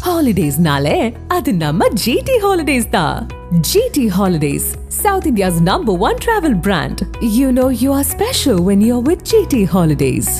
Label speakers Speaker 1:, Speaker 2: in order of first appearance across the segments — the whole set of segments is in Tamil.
Speaker 1: ஹாலிடேஸ்னாலே அது நம்ம ஜிடி ஹாலிடேஸ் தான் GT holidays south India's number one travel brand you know you are special when you are with GT holidays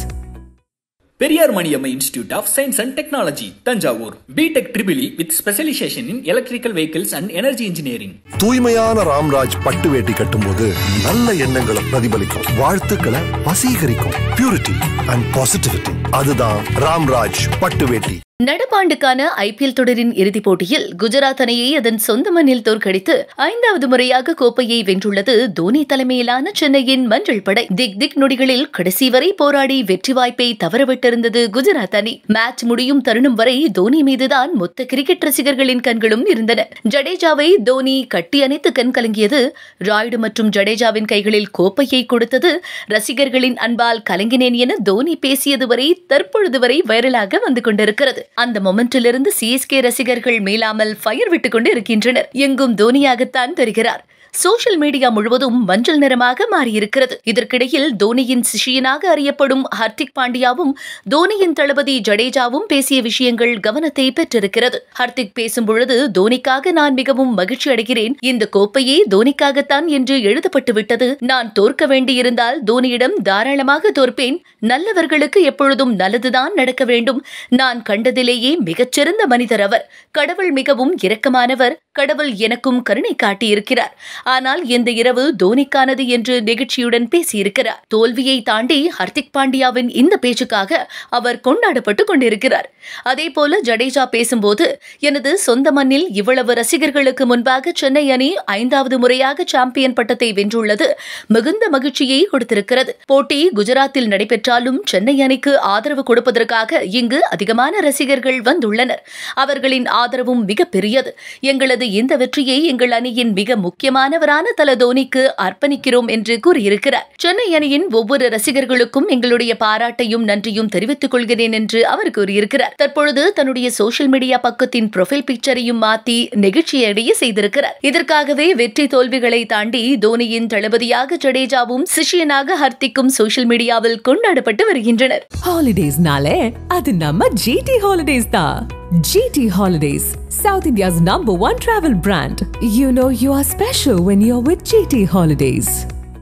Speaker 2: Periyar Maniammai institute of science and technology Thanjavur BTech triple E with specialization in electrical vehicles and energy engineering
Speaker 3: தூய்மையான ராம்ராஜ் பட்டு வேட்டி கட்டும்போது நல்ல எண்ணங்களை பிரதிபலிக்கும் வாழ்த்துக்களை வசீகரிக்கும் பியூரிட்டி அண்ட் பாசிட்டிவிட்டி அதுதான் ராம்ராஜ் பட்டு வேட்டி
Speaker 4: நடப்பாண்டுக்கான ஐபிஎல் தொடரின் இறுதிப் போட்டியில் குஜராத் அணியை அதன் சொந்த மண்ணில் தோற்கடித்து ஐந்தாவது முறையாக கோப்பையை வென்றுள்ளது தோனி தலைமையிலான சென்னையின் மஞ்சள் படை திக் திக் நொடிகளில் கடைசி வரை போராடி வெற்றி வாய்ப்பை தவறவிட்டிருந்தது குஜராத் அணி மேட்ச் முடியும் தருணம் வரை தோனி மீதுதான் மொத்த கிரிக்கெட் ரசிகர்களின் கண்களும் இருந்தன ஜடேஜாவை தோனி கட்டி அணைத்து கண் கலங்கியது ராய்டு மற்றும் ஜடேஜாவின் கைகளில் கோப்பையை கொடுத்தது ரசிகர்களின் அன்பால் கலங்கினேன் என தோனி பேசியது வரை தற்பொழுது வரை வைரலாக வந்து கொண்டிருக்கிறது அந்த மொமெண்டிலிருந்து சிஎஸ்கே ரசிகர்கள் மேலாமல் ஃபயர் விட்டுக் கொண்டு இருக்கின்றனர் எங்கும் தோனியாகத்தான் தெரிகிறார் சோஷியல் மீடியா முழுவதும் மஞ்சள் நிறமாக மாறியிருக்கிறது இதற்கிடையில் தோனியின் சிஷியனாக அறியப்படும் ஹர்திக் பாண்டியாவும் தோனியின் தளபதி ஜடேஜாவும் பேசிய விஷயங்கள் கவனத்தை பெற்றிருக்கிறது ஹர்திக் பேசும்பொழுது தோனிக்காக நான் மிகவும் மகிழ்ச்சி அடைகிறேன் இந்த கோப்பையே தோனிக்காகத்தான் என்று எழுதப்பட்டு விட்டது நான் தோற்க வேண்டியிருந்தால் தோனியிடம் தாராளமாக தோற்பேன் நல்லவர்களுக்கு எப்பொழுதும் நல்லதுதான் நடக்க வேண்டும் நான் கண்டதிலேயே மிகச்சிறந்த மனிதர் அவர் கடவுள் மிகவும் இரக்கமானவர் கடவுள் எனக்கும் கருணை காட்டியிருக்கிறார் ஆனால் இந்த இரவு தோனிக்கானது என்று நெகிழ்ச்சியுடன் பேசியிருக்கிறார் தோல்வியை தாண்டி ஹர்திக் பாண்டியாவின் இந்த பேச்சுக்காக அவர் கொண்டாடப்பட்டு கொண்டிருக்கிறார் அதேபோல ஜடேஜா பேசும்போது எனது சொந்த மண்ணில் இவ்வளவு ரசிகர்களுக்கு முன்பாக சென்னை அணி ஐந்தாவது முறையாக சாம்பியன் பட்டத்தை வென்றுள்ளது மிகுந்த மகிழ்ச்சியை கொடுத்திருக்கிறது போட்டி குஜராத்தில் நடைபெற்றாலும் சென்னை அணிக்கு ஆதரவு கொடுப்பதற்காக இங்கு அதிகமான ரசிகர்கள் வந்துள்ளனர் அவர்களின் ஆதரவும் மிக பெரியது எங்களது இந்த வெற்றியை எங்கள் அணியின் மிக முக்கியமானவரான தல தோனிக்கு அர்ப்பணிக்கிறோம் என்று கூறியிருக்கிறார் சென்னை அணியின் ஒவ்வொரு ரசிகர்களுக்கும் எங்களுடைய பாராட்டையும் நன்றியும் தெரிவித்துக் கொள்கிறேன் என்று அவர் கூறியிருக்கிறார் தற்பொழுது தன்னுடைய சோஷியல் மீடியா பக்கத்தின் ப்ரொஃபைல் பிக்சரையும் மாற்றி நெகிழ்ச்சியடைய செய்திருக்கிறார் இதற்காகவே வெற்றி தோல்விகளை தாண்டி தோனியின் தளபதியாக ஜடேஜாவும் சிஷியனாக ஹர்திக்கும் சோஷியல் மீடியாவில் கொண்டாடப்பட்டு வருகின்றனர்
Speaker 1: ஹாலிடேஸ்னாலே அது நம்ம ஜிடி ஹாலிடேஸ் தான் GT holidays south India's number one travel brand you know you are special when you are with GT holidays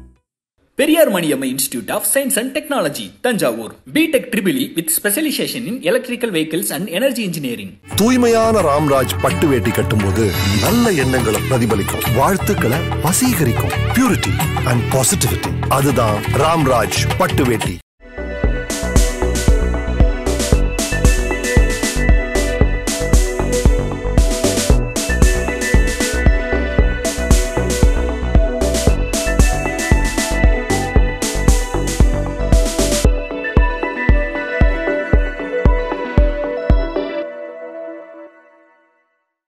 Speaker 2: Periyar Maniammai institute of science and technology Thanjavur BTech triple E with specialization in electrical vehicles and energy engineering
Speaker 3: தூய்மையான ராம்ராஜ் பட்டு வேட்டி கட்டும்போது நல்ல எண்ணங்களை பிரதிபலிக்கும் வாழ்த்துக்களை வசீகரிக்கும் பியூரிட்டி அண்ட் பாசிட்டிவிட்டி அதுதான் ராம்ராஜ் பட்டு வேட்டி